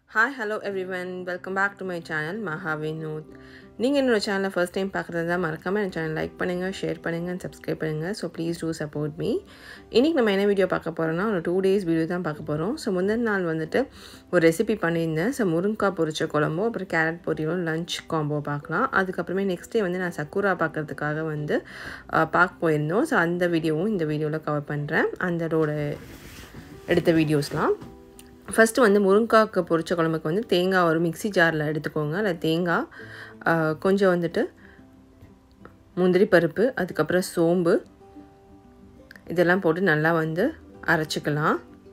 hi hello everyone welcome back to my channel Maha Vinod நீங்கள் என்னோட சேனலை ஃபர்ஸ்ட் டைம் பார்க்குறதா மறக்காமல் என் சேனல் லைக் பண்ணுங்கள் ஷேர் பண்ணுங்கள் அண்ட் சப்ஸ்கிரைப் பண்ணுங்கள் so please do support me இன்றைக்கி நம்ம என்ன வீடியோ பார்க்க போகிறோம்னா ஒரு டூ டேஸ் வீடியோ தான் பார்க்க போகிறோம் ஸோ முந்தின நாள் வந்துட்டு ஒரு ரெசிபி பண்ணியிருந்தேன் ஸோ முருங்காய் பொரிச்ச குழம்போ அப்புறம் கேரட் பொரியலும் லஞ்ச் காம்போ பார்க்கலாம் அதுக்கப்புறமே நெக்ஸ்ட் டே வந்து நான் சக்குரா பார்க்குறதுக்காக வந்து அஹ், பார்க்க போயிருந்தோம் ஸோ அந்த வீடியோவும் இந்த வீடியோவில் கவர் பண்ணுறேன் அந்தோட எடுத்த வீடியோஸ்லாம் ஃபஸ்ட்டு வந்து முருங்காய்க்கு பொரிச்ச குழம்புக்கு வந்து தேங்காய் ஒரு மிக்ஸி ஜாரில் எடுத்துக்கோங்க அதில் தேங்காய் ஆ, கொஞ்சம் வந்துட்டு முந்திரி பருப்பு அதுக்கப்புறம் சோம்பு இதெல்லாம் போட்டு நல்லா வந்து அரைச்சிக்கலாம்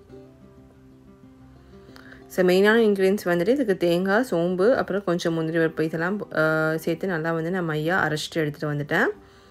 ஸோ மெயினான இன்க்ரீடியன்ஸ் வந்துட்டு இதுக்கு தேங்காய் சோம்பு அப்புறம் கொஞ்சம் முந்திரி பருப்பு இதெல்லாம் ஆ, சேர்த்து நல்லா வந்து நான் மையாக அரைச்சிட்டு எடுத்துகிட்டு வந்துட்டேன்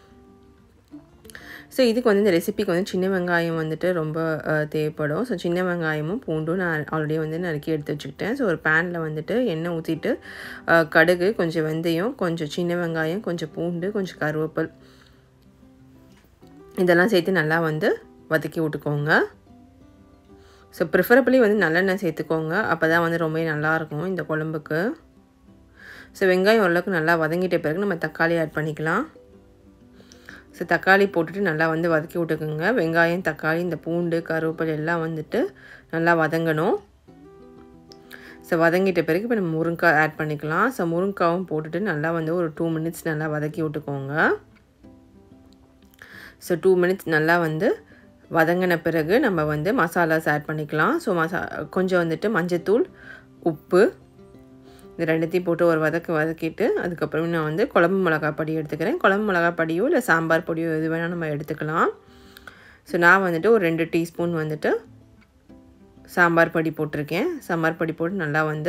ஸோ இதுக்கு வந்து இந்த ரெசிபிக்கு வந்து சின்ன வெங்காயம் வந்துட்டு ரொம்ப அஹ், தேவைப்படும் ஸோ சின்ன வெங்காயமும் பூண்டும் நான் ஆல்ரெடி வந்து நறுக்கி எடுத்து வச்சுக்கிட்டேன் ஸோ ஒரு பேனில் வந்துட்டு எண்ணெய் ஊற்றிட்டு அஹ், கடுகு கொஞ்சம் வெந்தயம் கொஞ்சம் சின்ன வெங்காயம் கொஞ்சம் பூண்டு கொஞ்சம் கருவேப்பில் இதெல்லாம் சேர்த்து நல்லா வந்து வதக்கி விட்டுக்கோங்க ஸோ ப்ரிஃபரபிளி வந்து நல்லெண்ணெய் சேர்த்துக்கோங்க அப்போ தான் வந்து ரொம்ப நல்லாயிருக்கும் இந்த குழம்புக்கு ஸோ வெங்காயம் ஓரளவுக்கு நல்லா வதங்கிட்ட பிறகு நம்ம தக்காளி ஆட் பண்ணிக்கலாம் ஸோ தக்காளி போட்டுட்டு நல்லா வந்து வதக்கி விட்டுக்குங்க வெங்காயம் தக்காளி இந்த பூண்டு கருவேப்பிலை எல்லாம் வந்துட்டு நல்லா வதங்கணும் ஸோ வதங்கிட்ட பிறகு இப்போ நம்ம முருங்காய் ஆட் பண்ணிக்கலாம் ஸோ முருங்காவும் போட்டுட்டு நல்லா வந்து ஒரு டூ மினிட்ஸ் நல்லா வதக்கி விட்டுக்கோங்க ஸோ டூ மினிட்ஸ் நல்லா வந்து வதங்கின பிறகு நம்ம வந்து மசாலாஸ் ஆட் பண்ணிக்கலாம் ஸோ மசா கொஞ்சம் வந்துட்டு மஞ்சத்தூள் உப்பு இது ரெண்டுத்தையும் போட்டு ஒரு வதக்கு வதக்கிட்டு அதுக்கப்புறம் நான் வந்து குழம்பு மிளகா பொடி எடுத்துக்கிறேன் குழம்பு மிளகா பொடியோ இல்லை சாம்பார் பொடியோ எது வேணால் நம்ம எடுத்துக்கலாம் ஸோ நான் வந்துட்டு ஒரு ரெண்டு டீஸ்பூன் வந்துட்டு சாம்பார் பொடி போட்டிருக்கேன் சாம்பார் பொடி போட்டு நல்லா வந்து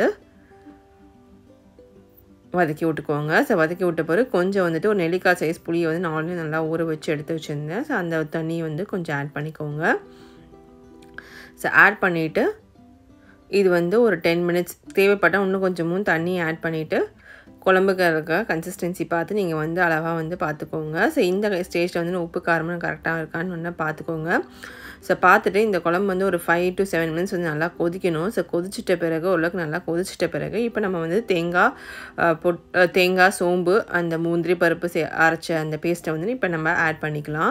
வதக்கி விட்டுக்கோங்க ஸோ வதக்கி விட்ட பிறகு கொஞ்சம் வந்துட்டு ஒரு நெல்லிக்காய் சைஸ் புளியை வந்து நான் ஆல்ரெடி நல்லா ஊற வச்சு எடுத்து வச்சுருந்தேன் ஸோ அந்த தண்ணி வந்து கொஞ்சம் ஆட் பண்ணிக்கோங்க ஸோ ஆட் பண்ணிவிட்டு இது வந்து ஒரு டென் மினிட்ஸ் தேவைப்பட்டால் இன்னும் கொஞ்சமும் தண்ணி ஆட் பண்ணிவிட்டு குழம்புக்கு இருக்க கன்சிஸ்டன்சி பார்த்து நீங்கள் வந்து அளவாக வந்து பார்த்துக்கோங்க ஸோ இந்த ஸ்டேஜில் வந்து உப்பு காரமும் கரெக்டாக இருக்கான்னு வந்து பார்த்துக்கோங்க ஸோ பார்த்துட்டு இந்த குழம்பு வந்து ஒரு ஃபைவ் டு செவன் மினிட்ஸ் வந்து நல்லா கொதிக்கணும் ஸோ கொதிச்சிட்ட பிறகு ஓரளவுக்கு நல்லா கொதிச்சிட்ட பிறகு இப்போ நம்ம வந்து தேங்காய் அஹ், பொட் அஹ், தேங்காய் சோம்பு அந்த முந்திரி பருப்பு சே அரைச்ச அந்த பேஸ்ட்டை வந்து இப்போ நம்ம ஆட் பண்ணிக்கலாம்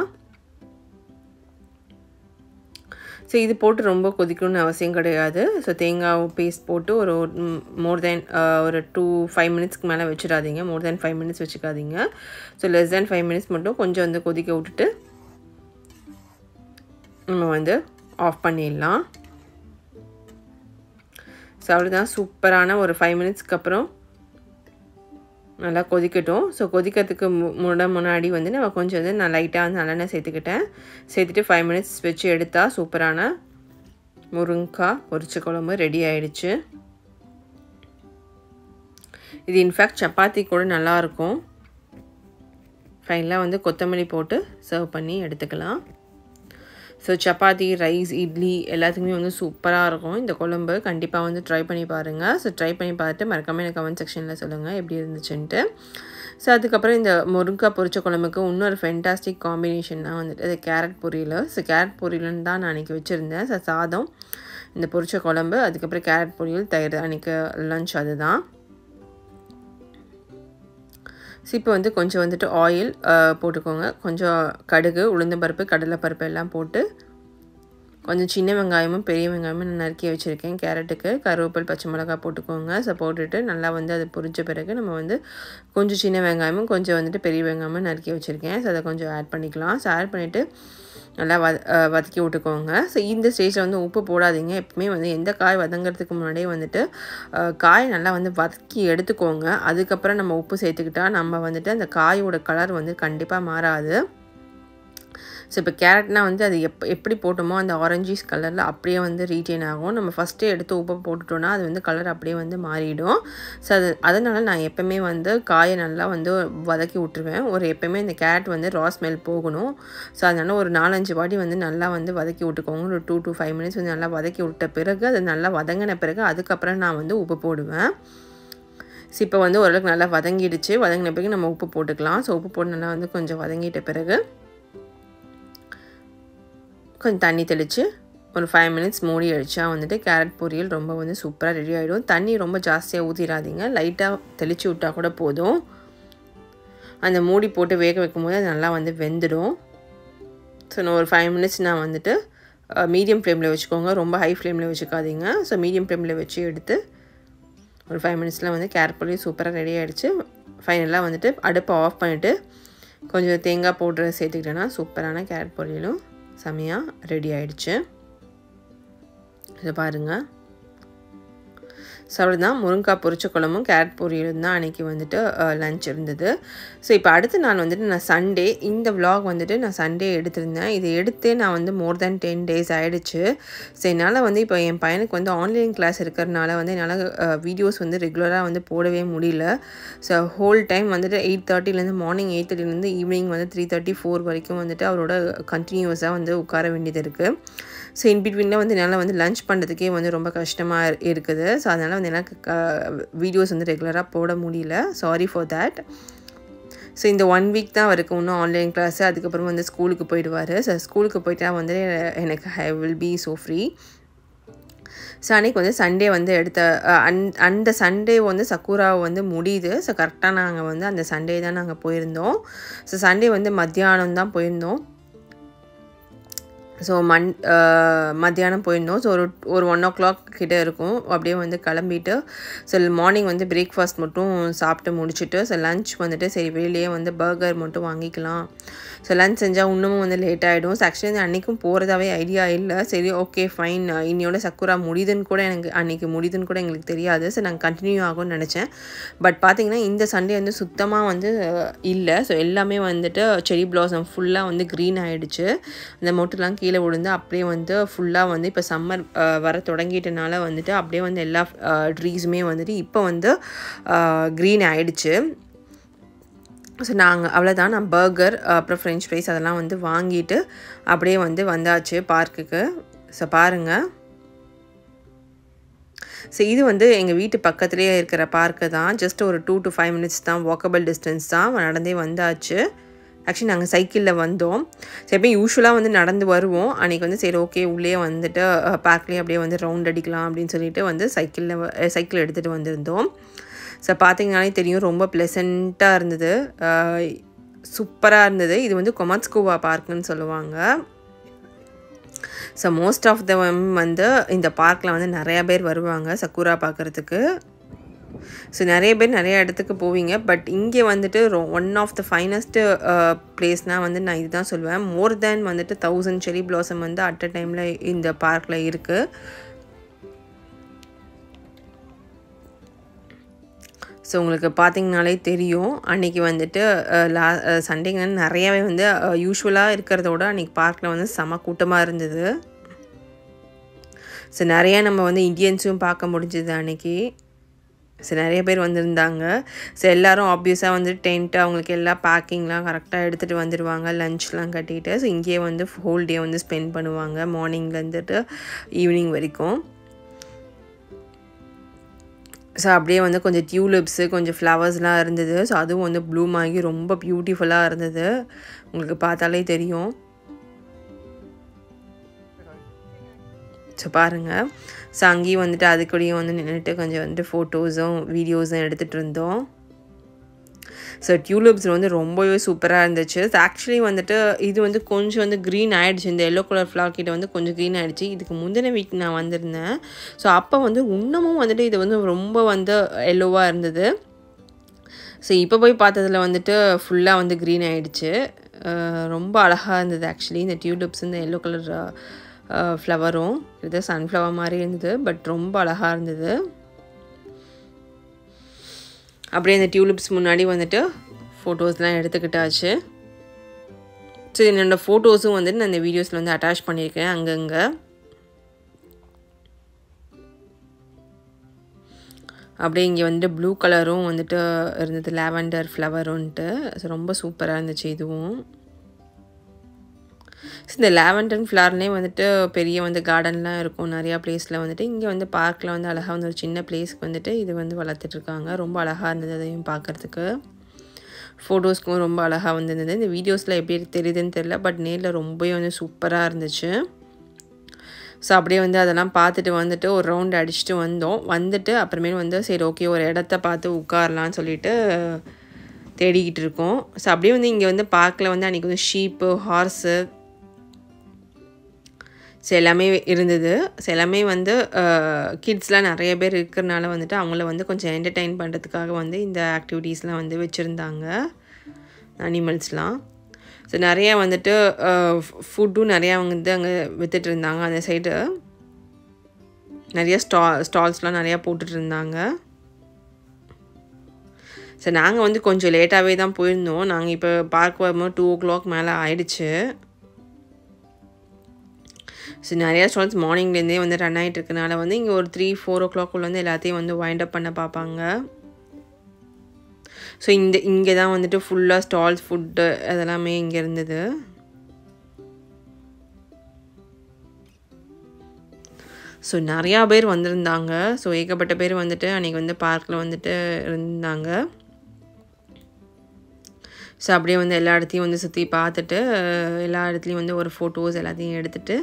ஸோ இது போட்டு ரொம்ப கொதிக்கணும்னு அவசியம் கிடையாது ஸோ தேங்காய் பேஸ்ட் போட்டு ஒரு மோர் தென் ஒரு டூ ஃபைவ் மினிட்ஸ்க்கு மேலே வச்சிடாதீங்க மோர் தென் ஃபைவ் மினிட்ஸ் வச்சுக்காதீங்க so less than five minutes மட்டும் கொஞ்சம் வந்து கொதிக்க விட்டுட்டு நம்ம வந்து ஆஃப் பண்ணிடலாம் ஸோ அவ்வளோதான் சூப்பரான ஒரு ஃபைவ் மினிட்ஸ்க்கு அப்புறம் நல்லா கொதிக்கட்டும் ஸோ கொதிக்கிறதுக்கு மு முட முன்னாடி வந்து நம்ம கொஞ்சம் வந்து நான் லைட்டாக வந்து நல்லெண்ணெய் சேர்த்துக்கிட்டேன் சேர்த்துட்டு ஃபைவ் மினிட்ஸ் வச்சு எடுத்தால் சூப்பரான முருங்காய் பொரிச்ச குழம்பு ரெடி ஆயிடுச்சு இது இன்ஃபேக்ட் சப்பாத்தி கூட நல்லாயிருக்கும் ஃபைனலாக வந்து கொத்தமல்லி போட்டு சர்வ் பண்ணி எடுத்துக்கலாம் ஸோ சப்பாத்தி ரைஸ் இட்லி எல்லாத்துக்குமே வந்து சூப்பராக இருக்கும் இந்த குழம்பு கண்டிப்பாக வந்து ட்ரை பண்ணி பாருங்கள் ஸோ ட்ரை பண்ணி பார்த்துட்டு மறக்காமல் எனக்கு கமெண்ட் செக்ஷனில் சொல்லுங்கள் எப்படி இருந்துச்சுன்ட்டு ஸோ அதுக்கப்புறம் இந்த முருங்காய் பொரிச்ச குழம்புக்கு இன்னொரு ஃபென்டாஸ்டிக் காம்பினேஷன் தான் வந்துட்டு அது கேரட் பொரியல் ஸோ கேரட் பொரியல்னு தான் நான் அன்றைக்கி வச்சுருந்தேன் ஸோ சாதம் இந்த பொரிச்ச குழம்பு அதுக்கப்புறம் கேரட் பொரியல் தயிர் அன்றைக்கி லஞ்ச் அதுதான் ஸோ இப்போ வந்து கொஞ்சம் வந்துட்டு ஆயில் போட்டுக்கோங்க கொஞ்சம் கடுகு உளுந்தம்பருப்பு கடலைப்பருப்பு எல்லாம் போட்டு கொஞ்சம் சின்ன வெங்காயமும் பெரிய வெங்காயமும் நான் நறுக்கி வச்சுருக்கேன் கேரட்டுக்கு கருவேப்பில் பச்சை மிளகாய் போட்டுக்கோங்க ஸோ போட்டுட்டு நல்லா வந்து அது பொரிஞ்ச பிறகு நம்ம வந்து கொஞ்சம் சின்ன வெங்காயமும் கொஞ்சம் வந்துட்டு பெரிய வெங்காயமும் நறுக்கி வச்சுருக்கேன் ஸோ அதை கொஞ்சம் ஆட் பண்ணிக்கலாம் ஸோ ஆட் பண்ணிவிட்டு நல்லா வத அஹ் வதக்கி விட்டுக்கோங்க ஸோ இந்த ஸ்டேஜில் வந்து உப்பு போடாதீங்க எப்பவுமே வந்து எந்த காய் வதங்கிறதுக்கு முன்னாடியே வந்துட்டு அஹ், காய் நல்லா வந்து வதக்கி எடுத்துக்கோங்க அதுக்கப்புறம் நம்ம உப்பு சேர்த்துக்கிட்டா நம்ம வந்துட்டு அந்த காயோட கலர் வந்து கண்டிப்பாக மாறாது ஸோ இப்போ கேரட்னா வந்து அது எப் எப்படி போட்டோமோ அந்த ஆரஞ்சிஸ் கலரில் அப்படியே வந்து ரீட்டைன் ஆகும் நம்ம ஃபஸ்ட்டே எடுத்து உப்பு போட்டுட்டோன்னா அது வந்து கலர் அப்படியே வந்து மாறிடும் ஸோ அது அதனால் நான் எப்போவுமே வந்து காயை நல்லா வந்து வதக்கி விட்டுருவேன் ஒரு எப்போவுமே இந்த கேரட் வந்து ரா ஸ்மெல் போகணும் ஸோ அதனால் ஒரு நாலஞ்சு வாட்டி வந்து நல்லா வந்து வதக்கி விட்டுக்கோங்க ஒரு டூ டு ஃபைவ் மினிட்ஸ் வந்து நல்லா வதக்கி விட்ட பிறகு அது நல்லா வதங்கின பிறகு அதுக்கப்புறம் நான் வந்து உப்பு போடுவேன் ஸோ இப்போ வந்து ஓரளவுக்கு நல்லா வதங்கிடுச்சு வதங்கின பிறகு நம்ம உப்பு போட்டுக்கலாம் ஸோ உப்பு போட்டு நல்லா வந்து கொஞ்சம் வதங்கிட்ட பிறகு கொஞ்சம் தண்ணி தெளித்து ஒரு ஃபைவ் மினிட்ஸ் மூடி அடித்தா வந்துட்டு கேரட் பொரியல் ரொம்ப வந்து சூப்பராக ரெடி ஆகிடும் தண்ணி ரொம்ப ஜாஸ்தியாக ஊற்றிடாதீங்க லைட்டாக தெளித்து விட்டால் கூட போதும் அந்த மூடி போட்டு வேக வைக்கும் போது அது நல்லா வந்து வெந்துடும் ஸோ நான் ஒரு ஃபைவ் மினிட்ஸ் நான் வந்துட்டு மீடியம் ஃப்ளேமில் வச்சுக்கோங்க ரொம்ப ஹை ஃப்ளேமில் வச்சுக்காதீங்க ஸோ மீடியம் ஃப்ளேமில் வச்சு எடுத்து ஒரு ஃபைவ் மினிட்ஸில் வந்து கேரட் பொரியல் சூப்பராக ரெடி ஆகிடுச்சு ஃபைனலாக வந்துட்டு அடுப்பை ஆஃப் பண்ணிவிட்டு கொஞ்சம் தேங்காய் பவுட்ரு சேர்த்துக்கிட்டேன்னா சூப்பரான கேரட் பொரியலும் செமையாக ரெடி ஆகிடுச்சு இதை பாருங்கள் ஸோ அவ்வளோதான் முருங்காய் பொரிச்ச குழம்பும் கேரட் பொரியலும் தான் அன்றைக்கி வந்துட்டு லஞ்ச் இருந்தது ஸோ இப்போ அடுத்த நாள் வந்துட்டு நான் சண்டே இந்த விலாக் வந்துட்டு நான் சண்டே எடுத்திருந்தேன் இதை எடுத்தே நான் வந்து மோர் தேன் டென் டேஸ் ஆகிடுச்சு ஸோ என்னால் வந்து இப்போ என் பையனுக்கு வந்து ஆன்லைன் கிளாஸ் இருக்கிறனால வந்து என்னால் வீடியோஸ் வந்து ரெகுலராக வந்து போடவே முடியல ஸோ ஹோல் டைம் வந்துட்டு எயிட் தேர்ட்டிலேருந்து மார்னிங் எயிட் தேர்ட்டிலேருந்து ஈவினிங் வந்து த்ரீ தேர்ட்டி ஃபோர் வரைக்கும் வந்துட்டு அவரோட கண்டினியூஸாக வந்து உட்கார வேண்டியது இருக்குது ஸோ இன் பிட்வீனில் வந்து என்னால் வந்து லஞ்ச் பண்ணுறதுக்கே வந்து ரொம்ப கஷ்டமாக இருக்குது ஸோ அதனால் வந்து எனக்கு வீடியோஸ் வந்து ரெகுலராக போட முடியல சாரி ஃபார் தேட் ஸோ இந்த ஒன் வீக் தான் அவருக்கு இன்னும் ஆன்லைன் கிளாஸு அதுக்கப்புறம் வந்து ஸ்கூலுக்கு போயிடுவார் ஸோ ஸ்கூலுக்கு போயிட்டா வந்து எனக்கு I will be so free so அன்றைக்கி வந்து சண்டே வந்து எடுத்த அந் அந்த சண்டே வந்து சக்கூராவை வந்து முடியுது ஸோ கரெக்டாக நாங்கள் வந்து அந்த சண்டே தான் நாங்கள் போயிருந்தோம் ஸோ சண்டே வந்து மத்தியானம் தான் போயிருந்தோம் ஸோ மண் மத்தியானம் போயிருந்தோம் ஸோ ஒரு ஒரு ஒன் ஓ கிளாக் கிட்டே இருக்கும் அப்படியே வந்து கிளம்பிட்டு ஸோ மார்னிங் வந்து பிரேக்ஃபாஸ்ட் மட்டும் சாப்பிட்டு முடிச்சுட்டு ஸோ லஞ்ச் வந்துட்டு சரி வெளியே வந்து பர்கர் மட்டும் வாங்கிக்கலாம் ஸோ லஞ்ச் செஞ்சால் இன்னமும் வந்து லேட் ஆகிடும் ஸோ ஆக்சுவலி வந்து அன்றைக்கும் போகிறதாவே ஐடியா இல்லை சரி ஓகே ஃபைன் இன்னையோட சக்குரா முடியுதுன்னு கூட எனக்கு அன்றைக்கி முடியுதுன்னு கூட எங்களுக்கு தெரியாது ஸோ நாங்கள் கண்டினியூ ஆகும்னு நினச்சேன் பட் பார்த்திங்கன்னா இந்த சண்டே வந்து சுத்தமாக வந்து இல்லை ஸோ எல்லாமே வந்துட்டு செரி பிளாசம் ஃபுல்லாக வந்து க்ரீன் ஆகிடுச்சு அந்த மொட்டுலாம் கீழே விழுந்து அப்படியே வந்து ஃபுல்லாக வந்து இப்போ சம்மர் வர தொடங்கிட்டனால வந்துட்டு அப்படியே வந்து எல்லா ட்ரீஸுமே வந்துட்டு இப்போ வந்து க்ரீன் ஆகிடுச்சு ஸோ நாங்கள் அவ்வளோதான் நான் பர்கர் அப்புறம் ஃப்ரெஞ்ச் ஃப்ரைஸ் அதெல்லாம் வந்து வாங்கிட்டு அப்படியே வந்து வந்தாச்சு பார்க்குக்கு ஸோ பாருங்கள் ஸோ இது வந்து எங்கள் வீட்டு பக்கத்துலேயே இருக்கிற பார்க்கு தான் ஜஸ்ட் ஒரு டூ டு ஃபைவ் மினிட்ஸ் தான் வாக்கபிள் டிஸ்டன்ஸ் தான் நடந்தே வந்தாச்சு ஆக்சுவலி நாங்கள் சைக்கிளில் வந்தோம் சரி எப்போ யூஸ்வலாக வந்து நடந்து வருவோம் அன்றைக்கி வந்து சரி ஓகே உள்ளே வந்துட்டு பார்க்லேயே அப்படியே வந்து ரவுண்ட் அடிக்கலாம் அப்படின்னு சொல்லிட்டு வந்து சைக்கிளில் சைக்கிள் எடுத்துகிட்டு வந்திருந்தோம் ஸோ பார்த்தீங்கனாலே தெரியும் ரொம்ப ப்ளசண்ட்டாக இருந்தது சூப்பராக இருந்தது இது வந்து கொமத்ஸ்கோவா பார்க்குன்னு சொல்லுவாங்க ஸோ மோஸ்ட் ஆஃப் த வந்து இந்த பார்க்கில் வந்து நிறையா பேர் வருவாங்க சக்குரா பார்க்குறதுக்கு ஸோ நிறைய பேர் நிறைய இடத்துக்கு போவீங்க பட் இங்கே வந்துட்டு ரொ ஒன் ஆஃப் த ஃபைனஸ்ட்டு பிளேஸ்னால் வந்து நான் இதுதான் சொல்லுவேன் மோர் தேன் வந்துட்டு தௌசண்ட் செரி பிளாசம் வந்து அட் அ டைமில் இந்த பார்க்கில் இருக்குது ஸோ உங்களுக்கு பார்த்தீங்கனாலே தெரியும் அன்றைக்கி வந்துட்டு லா சண்டேங்க நிறையாவே வந்து யூஸ்வலாக இருக்கிறதோட அன்றைக்கி பார்க்கில் வந்து செம கூட்டமாக இருந்தது ஸோ நிறையா நம்ம வந்து இந்தியன்ஸும் பார்க்க முடிஞ்சது அன்றைக்கி ஸோ நிறைய பேர் வந்திருந்தாங்க ஸோ எல்லோரும் ஆப்வியஸாக வந்து டென்ட்டு அவங்களுக்கு எல்லா பேக்கிங்லாம் கரெக்டாக எடுத்துகிட்டு வந்துடுவாங்க லஞ்ச்லாம் கட்டிட்டு ஸோ இங்கேயே வந்து ஹோல் டே வந்து ஸ்பெண்ட் பண்ணுவாங்க மார்னிங்லேருந்துட்டு ஈவினிங் வரைக்கும் ஸோ அப்படியே வந்து கொஞ்சம் டியூலிப்ஸு கொஞ்சம் ஃப்ளவர்ஸ்லாம் இருந்தது ஸோ அதுவும் வந்து ப்ளூம் ஆகி ரொம்ப பியூட்டிஃபுல்லாக இருந்தது உங்களுக்கு பார்த்தாலே தெரியும் ஸோ பாருங்கள் ஸோ அங்கேயும் வந்துட்டு அதுக்கூடயும் வந்து நின்றுட்டு கொஞ்சம் வந்துட்டு ஃபோட்டோஸும் வீடியோஸும் எடுத்துகிட்டு இருந்தோம் ஸோ டியூலிப்ஸ் வந்து ரொம்பவே சூப்பராக இருந்துச்சு ஸோ ஆக்சுவலி வந்துட்டு இது வந்து கொஞ்சம் வந்து க்ரீன் ஆகிடுச்சு இந்த எல்லோ கலர் ஃப்ளார் கிட்ட வந்து கொஞ்சம் க்ரீன் ஆகிடுச்சு இதுக்கு முந்தின வீக் நான் வந்திருந்தேன் ஸோ அப்போ வந்து இன்னமும் வந்துட்டு இது வந்து ரொம்ப வந்து எல்லோவாக இருந்தது ஸோ இப்போ போய் பார்த்ததில் வந்துட்டு ஃபுல்லாக வந்து க்ரீன் ஆகிடுச்சு ரொம்ப அழகாக இருந்தது ஆக்சுவலி இந்த டியூலிப்ஸ் இந்த எல்லோ கலர் ஃப்ளவரும் இது சன்ஃப்ளவர் மாதிரி இருந்தது பட் ரொம்ப அழகாக இருந்தது அப்படியே இந்த டியூலிப்ஸ் முன்னாடி வந்துட்டு ஃபோட்டோஸ்லாம் எடுத்துக்கிட்டாச்சு ஸோ என்னோடய ஃபோட்டோஸும் வந்துட்டு நான் இந்த வீடியோஸில் வந்து அட்டாச் பண்ணியிருக்கேன் அங்கங்கே அப்படியே இங்கே வந்துட்டு ப்ளூ கலரும் வந்துட்டு இருந்தது லாவெண்டர் ஃப்ளவருன்ட்டு ஸோ ரொம்ப சூப்பராக இருந்துச்சு இதுவும் ஸோ இந்த லாவெண்டர் ஃப்ளவர்னே வந்துட்டு பெரிய வந்து கார்டன்லாம் இருக்கும் நிறையா பிளேஸில் வந்துட்டு இங்கே வந்து பார்க்கில் வந்து அழகாக வந்து ஒரு சின்ன பிளேஸ்க்கு வந்துட்டு இது வந்து வளர்த்துட்ருக்காங்க ரொம்ப அழகாக இருந்தது அதையும் பார்க்குறதுக்கு ஃபோட்டோஸ்க்கும் ரொம்ப அழகாக வந்துருந்தது இந்த வீடியோஸில் எப்படி தெரியுதுன்னு தெரில பட் நேரில் ரொம்பவே வந்து சூப்பராக இருந்துச்சு ஸோ அப்படியே வந்து அதெல்லாம் பார்த்துட்டு வந்துட்டு ஒரு ரவுண்ட் அடிச்சுட்டு வந்தோம் வந்துட்டு அப்புறமேல் வந்து சரி ஓகே ஒரு இடத்த பார்த்து உட்காரலான்னு சொல்லிட்டு தேடிக்கிட்டு இருக்கோம் ஸோ அப்படியே வந்து இங்கே வந்து பார்க்கில் வந்து அன்றைக்கி வந்து ஷீப்பு ஹார்ஸு ஸோ எல்லாமே இருந்தது ஸோ எல்லாமே வந்து கிட்ஸ்லாம் நிறைய பேர் இருக்கிறனால வந்துட்டு அவங்கள வந்து கொஞ்சம் என்டர்டெயின் பண்ணுறதுக்காக வந்து இந்த ஆக்டிவிட்டீஸ்லாம் வந்து வச்சுருந்தாங்க அனிமல்ஸ்லாம் ஸோ நிறையா வந்துட்டு ஃபுட்டும் நிறையா வந்து அங்கே விற்றுட்டு இருந்தாங்க அந்த சைடு நிறைய ஸ்டா ஸ்டால்ஸ்லாம் நிறையா போட்டுட்டு இருந்தாங்க ஸோ நாங்கள் வந்து கொஞ்சம் லேட்டாகவே தான் போயிருந்தோம் நாங்கள் இப்போ பார்க் வரும்போது டூ ஓ கிளாக் மேலே ஆயிடுச்சு ஸோ நிறையா ஸ்டால்ஸ் மார்னிங்லேருந்தே வந்து ரன் ஆகிட்டு இருக்கனால வந்து இங்கே ஒரு த்ரீ ஃபோர் ஓ கிளாக்குள்ள வந்து எல்லாத்தையும் வந்து வைண்ட் அப் பண்ண பார்ப்பாங்க ஸோ இந்த இங்கே தான் வந்துட்டு ஃபுல்லாக ஸ்டால்ஸ் ஃபுட்டு அதெல்லாமே இங்கே இருந்தது ஸோ நிறையா பேர் வந்திருந்தாங்க ஸோ ஏகப்பட்ட பேர் வந்துட்டு அன்றைக்கி வந்து பார்க்கில் வந்துட்டு இருந்தாங்க ஸோ அப்படியே வந்து எல்லா இடத்தையும் வந்து சுற்றி பார்த்துட்டு எல்லா இடத்துலையும் வந்து ஒரு ஃபோட்டோஸ் எல்லாத்தையும் எடுத்துகிட்டு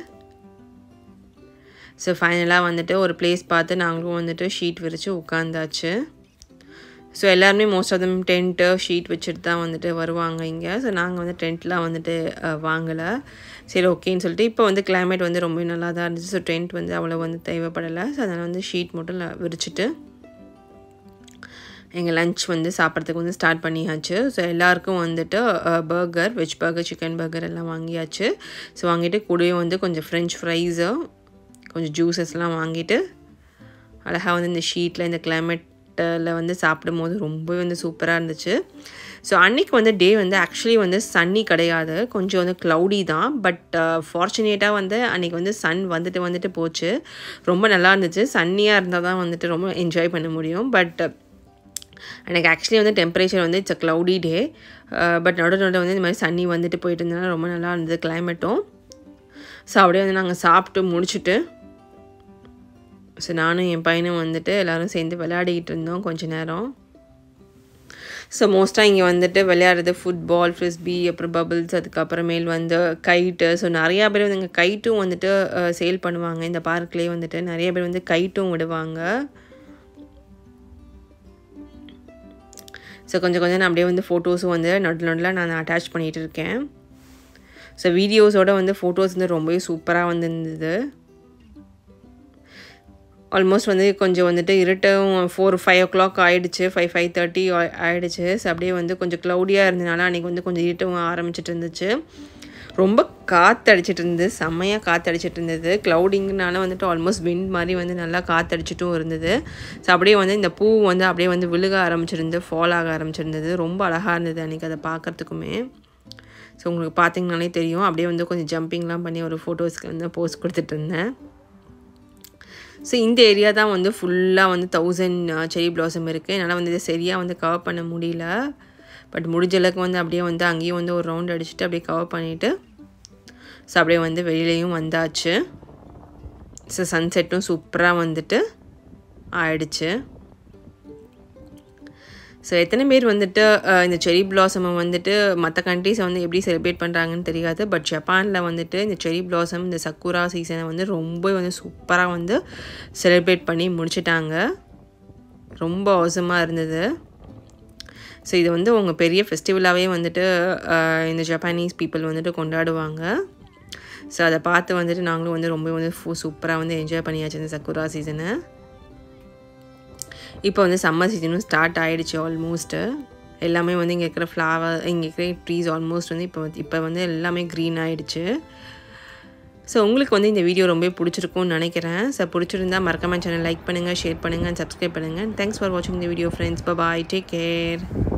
ஸோ ஃபைனலாக வந்துட்டு ஒரு பிளேஸ் பார்த்து நாங்களும் வந்துட்டு ஷீட் விரித்து உட்காந்தாச்சு ஸோ எல்லாருமே most of them tent sheet வச்சுட்டு தான் வந்துட்டு வருவாங்க இங்கே ஸோ நாங்கள் வந்து டென்ட்லாம் வந்துட்டு வாங்கலை சரி ஓகேன்னு சொல்லிட்டு இப்போ வந்து கிளைமேட் வந்து ரொம்ப நல்லா தான் இருந்துச்சு ஸோ டென்ட் வந்து அவ்வளோ வந்து தேவைப்படலை ஸோ அதனால் வந்து ஷீட் மட்டும் விரிச்சிட்டு எங்கள் லஞ்ச் வந்து சாப்பிட்றதுக்கு வந்து ஸ்டார்ட் பண்ணியாச்சு ஸோ எல்லாருக்கும் வந்துட்டு burger veg burger chicken burger எல்லாம் வாங்கியாச்சு ஸோ வாங்கிட்டு கூடவே வந்து கொஞ்சம் ஃப்ரெஞ்ச் ஃப்ரைஸு கொஞ்சம் ஜூஸஸ்லாம் வாங்கிட்டு அழகாக வந்து இந்த ஷீட்டில் இந்த கிளைமேட்டில் வந்து சாப்பிடும் போது ரொம்பவே வந்து சூப்பராக இருந்துச்சு ஸோ அன்றைக்கி வந்து டே வந்து ஆக்சுவலி வந்து சன்னி கிடையாது கொஞ்சம் வந்து க்ளவுடி தான் பட் ஃபார்ச்சுனேட்டாக வந்து அன்றைக்கி வந்து சன் வந்துட்டு வந்துட்டு போச்சு ரொம்ப நல்லா இருந்துச்சு சன்னியாக இருந்தால் தான் வந்துட்டு ரொம்ப என்ஜாய் பண்ண முடியும் பட் எனக்கு ஆக்சுவலி வந்து டெம்பரேச்சர் வந்து it's a cloudy day but நடு நடு வந்து இந்த மாதிரி சன்னி வந்துட்டு போயிட்டு இருந்ததுனால ரொம்ப நல்லா இருந்தது கிளைமேட்டும் ஸோ அப்படியே வந்து நாங்கள் சாப்பிட்டு முடிச்சுட்டு ஸோ நானும் என் பையனும் வந்துட்டு எல்லோரும் சேர்ந்து விளையாடிக்கிட்டு இருந்தோம் கொஞ்ச நேரம் ஸோ மோஸ்ட்டாக இங்கே வந்துட்டு விளையாடுறது ஃபுட்பால் ஃப்ரிஸ்பி அப்புறம் பபிள்ஸ் அதுக்கப்புறமேல் வந்து கைட்டு ஸோ நிறையா பேர் வந்து இங்கே கைட்டும் வந்துட்டு சேல் பண்ணுவாங்க இந்த பார்க்லேயே வந்துட்டு நிறைய பேர் வந்து கைட்டும் விடுவாங்க ஸோ கொஞ்சம் கொஞ்சம் நான் அப்படியே வந்து ஃபோட்டோஸும் வந்து நடு நடுவில் நான் அட்டாச் பண்ணிகிட்டு இருக்கேன் ஸோ வீடியோஸோட வந்து ஃபோட்டோஸ் வந்து ரொம்பவே சூப்பராக வந்து இருந்தது ஆல்மோஸ்ட் வந்து கொஞ்சம் வந்துட்டு இருட்டும் ஃபோர் ஃபைவ் ஓ கிளாக் ஆகிடுச்சு ஃபைவ் ஃபைவ் தேர்ட்டி ஆகிடுச்சு ஸோ அப்படியே வந்து கொஞ்சம் க்ளவுடியாக இருந்ததுனால அன்றைக்கி வந்து கொஞ்சம் இருட்டும் ஆரம்பிச்சிட்டு இருந்துச்சு ரொம்ப காற்று அடிச்சிட்டு இருந்தது செம்மையாக காற்று அடிச்சிட்டு இருந்தது க்ளவுடிங்னால வந்துட்டு ஆல்மோஸ்ட் விண்ட் மாதிரி வந்து நல்லா காற்று அடிச்சிட்டும் இருந்தது ஸோ அப்படியே வந்து இந்த பூ வந்து அப்படியே வந்து விழுக ஆரம்பிச்சிருந்து ஃபால் ஆக ஆரம்பிச்சிருந்தது ரொம்ப அழகாக இருந்தது அன்றைக்கி அதை பார்க்குறதுக்குமே ஸோ உங்களுக்கு பார்த்தீங்கனாலே தெரியும் அப்படியே வந்து கொஞ்சம் ஜம்பிங்லாம் பண்ணி ஒரு ஃபோட்டோஸ்க்கு வந்து போஸ்ட் கொடுத்துட்டு இருந்தேன் ஸோ இந்த ஏரியா தான் வந்து ஃபுல்லாக வந்து தௌசண்ட் செரி பிளாசம் இருக்குது என்னால் வந்து இதை சரியாக வந்து கவர் பண்ண முடியல பட் முடிஞ்ச அளவுக்கு வந்து அப்படியே வந்து அங்கேயும் வந்து ஒரு ரவுண்ட் அடிச்சுட்டு அப்படியே கவர் பண்ணிவிட்டு ஸோ அப்படியே வந்து வெளியிலையும் வந்தாச்சு ஸோ சன்செட்டும் சூப்பராக வந்துட்டு ஆயிடுச்சு ஸோ எத்தனை பேர் வந்துட்டு இந்த செரி பிளாசமை வந்துட்டு மற்ற கண்ட்ரீஸை வந்து எப்படி செலிப்ரேட் பண்ணுறாங்கன்னு தெரியாது பட் ஜப்பானில் வந்துட்டு இந்த செரி பிளாசம் இந்த சக்குரா சீசனை வந்து ரொம்ப வந்து சூப்பராக வந்து செலிப்ரேட் பண்ணி முடிச்சிட்டாங்க ரொம்ப அவசமாக இருந்தது ஸோ இது வந்து உங்கள் பெரிய ஃபெஸ்டிவலாகவே வந்துட்டு இந்த ஜப்பானீஸ் பீப்புள் வந்துட்டு கொண்டாடுவாங்க ஸோ அதை பார்த்து வந்துட்டு நாங்களும் வந்து ரொம்ப வந்து சூப்பராக வந்து என்ஜாய் பண்ணியாச்சு இந்த சக்குரா சீசனை இப்போ வந்து சம்மர் சீசனும் ஸ்டார்ட் ஆகிடுச்சு ஆல்மோஸ்ட்டு எல்லாமே வந்து இங்கே இருக்கிற ஃப்ளவர் இங்கே இருக்கிற ட்ரீஸ் ஆல்மோஸ்ட் வந்து இப்போ இப்போ வந்து எல்லாமே க்ரீன் ஆகிடுச்சு ஸோ உங்களுக்கு வந்து இந்த வீடியோ ரொம்ப பிடிச்சிருக்கும்னு நினைக்கிறேன் ஸோ பிடிச்சிருந்தா மறக்காம சேனல் லைக் பண்ணுங்கள் ஷேர் பண்ணுங்கள் சப்ஸ்கிரைப் பண்ணுங்கள் தேங்க்ஸ் ஃபார் வாட்சிங் the video friends bye take care